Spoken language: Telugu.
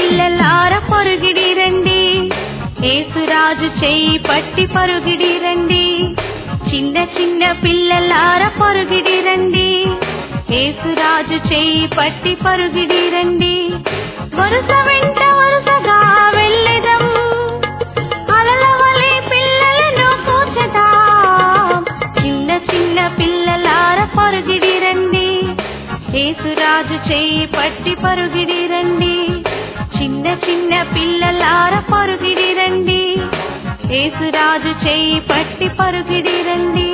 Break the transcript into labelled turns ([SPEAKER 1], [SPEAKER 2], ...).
[SPEAKER 1] పిల్లలార పొరుగిడి రండి ఏసురాజు చేయి పట్టి పరుగిడి రండి చిన్న చిన్న పిల్లలార పొరుగిడి రండి ఏసురాజు చేయి పట్టి పరుగిడి రండి వరుస వెంట వరుసగా వెళ్ళెదం అలల వలె పిల్లలను కూర్చదాం చిన్న చిన్న పిల్లలార పరుగిడి రండి ఏసురాజు చేయి పట్టి పరుగిడి రండి చిన్న చిన్న పిల్లలార పరుగిడి రండి ఏసురాజు చేయి పట్టి పరుగిడి రండి